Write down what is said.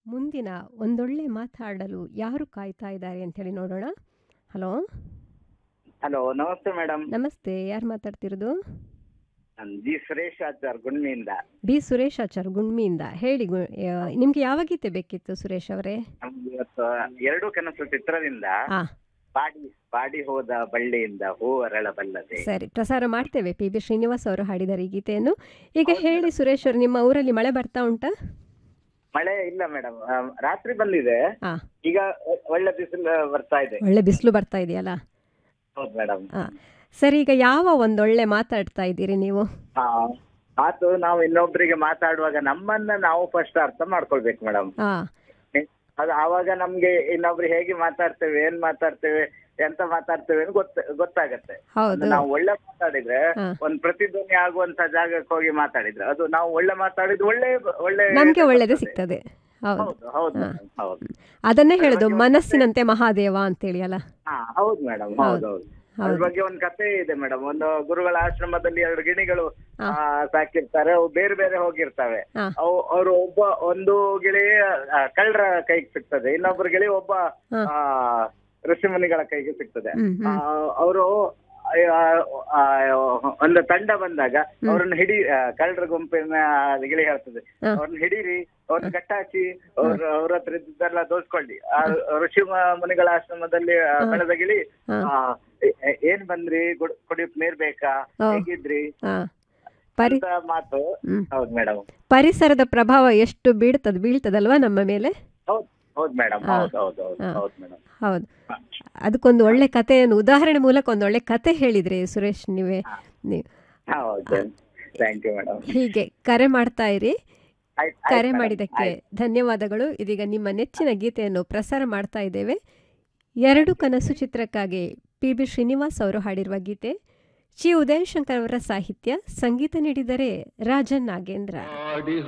ಮುಂದಿನ ಒಂದೊಳ್ಳೆ ಮಾತಾಡಲು ಯಾರು ಕಾಯ್ತಾ ಇದ್ದಾರೆ ಅಂತೇಳಿ ನೋಡೋಣ ಹಲೋ ಹಲೋ ನಮಸ್ತೆ ಮೇಡಮ್ ನಮಸ್ತೆ ಯಾರು ಮಾತಾಡ್ತಿರೋದು ಜಿ ಸುರೇಶ್ ಆಚಾರ್ ಗುಣ್ಮಿಯಿಂದ ಬಿ ಸುರೇಶ್ ಆಚಾರ್ ಗುಣ್ಮಿಯಿಂದ ಹೇಳಿ ಗು ನಿಮಗೆ ಯಾವ ಗೀತೆ ಬೇಕಿತ್ತು ಸುರೇಶ್ ಅವರೇ ನಮ್ಗೆ ಇವತ್ತು ಎರಡು ಕನಸು ಚಿತ್ರದಿಂದ ಹಾ ಬಾಡಿ ಬಾಡಿ ಹೋದ ಬಳ್ಳಿಯಿಂದ ಹೂ ಅರಳಬಲ್ಲದೆ ಸರಿ ಪ್ರಸಾರ ಮಾಡ್ತೇವೆ ಪಿ ಬಿ ಶ್ರೀನಿವಾಸ್ ಅವರು ಹಾಡಿದ್ದಾರೆ ಈ ಗೀತೆಯನ್ನು ಈಗ ಹೇಳಿ ಸುರೇಶ್ ಅವರು ನಿಮ್ಮ ಊರಲ್ಲಿ ಮಳೆ ಬರ್ತಾ ಉಂಟಾ ಮಳೆ ಇಲ್ಲ ಮೇಡಮ್ ರಾತ್ರಿ ಬಂದಿದೆ ಹಾ ಈಗ ಒ- ಒಳ್ಳೆ ಬಿಸಿಲು ಬರ್ತಾ ಇದೆ ಒಳ್ಳೆ ಬಿಸಿಲು ಬರ್ತಾ ಇದೆಯಲ್ಲ ಹೌದು ಮೇಡಮ್ ಹಾ ಸರಿ ಈಗ ಯಾವ ಒಂದೊಳ್ಳೆ ಮಾತಾಡ್ತಾ ಇದ್ದೀರಿ ನೀವು ಹಾ ಮಾತು ನಾವು ಇನ್ನೊಬ್ಬರಿಗೆ ಮಾತಾಡುವಾಗ ನಮ್ಮನ್ನ ನಾವು ಫಸ್ಟ್ ಅರ್ಥ ಮಾಡ್ಕೊಳ್ಬೇಕು ಮೇಡಮ್ ಹಾ ಅದು ಆವಾಗ ನಮ್ಗೆ ಇನ್ನೊಬ್ರು ಹೇಗೆ ಮಾತಾಡ್ತೇವೆ ಏನ್ ಮಾತಾಡ್ತೇವೆ ಎಂತ ಮಾತಾಡ್ತೇವೆ ಅಂತ ಗೊತ್ತ ಗೊತ್ತಾಗತ್ತೆ ಹೌದು ನಾವು ಒಳ್ಳೆ ಮಾತಾಡಿದ್ರೆ ಹಾ. ಒಂದ್ ಪ್ರತಿಧ್ವನಿ ಆಗುವಂತ ಜಾಗಕ್ಕೆ ಹೋಗಿ ಮಾತಾಡಿದ್ರೆ ಅದು ನಾವು ಒಳ್ಳೆ ಮಾತಾಡಿದ್ರೆ ಒಳ್ಳೆ ಒಳ್ಳೆ ನಮ್ಗೆ ಒಳ್ಳೇದೇ ಸಿಗ್ತದೆ ಹೌದು ಹೌದು ಹೌದು ಹಾ. madam, ಹೌದು ಅದನ್ನೇ ಹೇಳುದು ಮನಸ್ಸಿನಂತೆ ಮಹಾದೇವ ಅಂತೇಳಿ ಅಲ್ಲ ಹಾ ಹೌದು ಮೇಡಮ್ ಹೌದು ಹೌದು ಅದ್ರ ಹೌದು ಬಗ್ಗೆ ಒಂದು ಕಥೆ ಇದೆ ಮೇಡಮ್ ಒಂದು ಗುರುಗಳ ಆಶ್ರಮದಲ್ಲಿ ಎರಡು ಗಿಣಿಗಳು ಹಾ. ಆ, ಸಾಕಿರ್ತಾರೆ ಅವು ಬೇರೆ ಬೇರೆ ಹೋಗಿರ್ತವೆ ಹಾ. ಅವು ಅವರು ಒಬ್ಬ ಒಂದು ಗಿಳಿ ಆ, ಕಳ್ಳರ ಕೈಗೆ ಸಿಗ್ತದೆ ಇನ್ನೊಬ್ಬರು ಗಿಳಿ ಒಬ್ಬ ಹಾ. ಆ, ಋಷಿಮುನಿಗಳ ಕೈಗೆ ಸಿಗ್ತದೆ ಹ್ಮ್ ಹ್ಮ್ ಅವರು ಒಂದು ತಂಡ ಬಂದಾಗ ಅವ್ರನ್ನ ಹಿಡಿ ಆ, ಕಳ್ಳರ ಗುಂಪಿನ ಗಿಳಿ ಹೇಳ್ತದೆ ಹಾ. ಅವ್ರನ್ನ ಹಿಡೀರಿ ಅವ್ರನ್ನ ಕಟ್ಟಾಕಿ ಅವ್ರ ಅವ್ರ ಹತ್ರ ಇದ್ದೆಲ್ಲ ದೋಸ್ಕೊಳ್ಳಿ ಆ ಋಷಿ ಮ- ಮುನಿಗಳ ಆಶ್ರಮದಲ್ಲಿ ಆ, ಬೆಳೆದ ಗಿಳಿ ಹಾ. ಆ, ಏ- ಏ- ಏನ್ ಬಂದ್ರಿ ಗುಡ್- ಕುಡಿಯಕ್ ನೀರ್ ಬೇಕಾ ಹಾ. ಹೇಗಿದ್ರಿ ಹಾ ಪರಿ ಅಂತ ಮಾತು ಹ್ಮ್. ಹೌದು ಮೇಡಮ್ ಪರಿಸರದ ಪ್ರಭಾವ ಎಷ್ಟು ಬೀಳ್ತದ ಬೀಳ್ತದಲ್ವಾ ನಮ್ಮ ಮೇಲೆ ಹೌದು ಹೌದು ಮೇಡಮ್ ಹಾ. ಹೌದು ಹೌದು ಹೌದು ಹಾ. ಹೌದು ಮೇಡಮ್ ಹೌದು ಅದಕ್ಕೊಂದು ಒಳ್ಳೆ ಕಥೆಯನ್ನು ಉದಾಹರಣೆ ಮೂಲಕ ಒಂದು ಒಳ್ಳೆ ಕತೆ ಹೇಳಿದ್ರಿ ಸುರೇಶ್ ನೀವೇ ನೀವು ಹೌದು ಥ್ಯಾಂಕ್ ಯು ಮೇಡಮ್ ಹೀಗೆ ಕರೆ ಮಾಡ್ತಾ ಇರಿ ಕರೆ ಮಾಡಿದ್ದಕ್ಕೆ ಧನ್ಯವಾದಗಳು ಇದೀಗ ನಿಮ್ಮ ನೆಚ್ಚಿನ ಗೀತೆಯನ್ನು ಪ್ರಸಾರ ಮಾಡ್ತಾ ಇದ್ದೇವೆ ಎರಡು ಕನಸು ಚಿತ್ರಕ್ಕಾಗಿ ಪಿ ಬಿ ಶ್ರೀನಿವಾಸ್ ಅವರು ಹಾಡಿರುವ ಗೀತೆ ಚಿ ಉದಯಶಂಕರ್ ಅವರ ಸಾಹಿತ್ಯ ಸಂಗೀತ ನೀಡಿದರೆ ರಾಜನ್ ನಾಗೇಂದ್ರ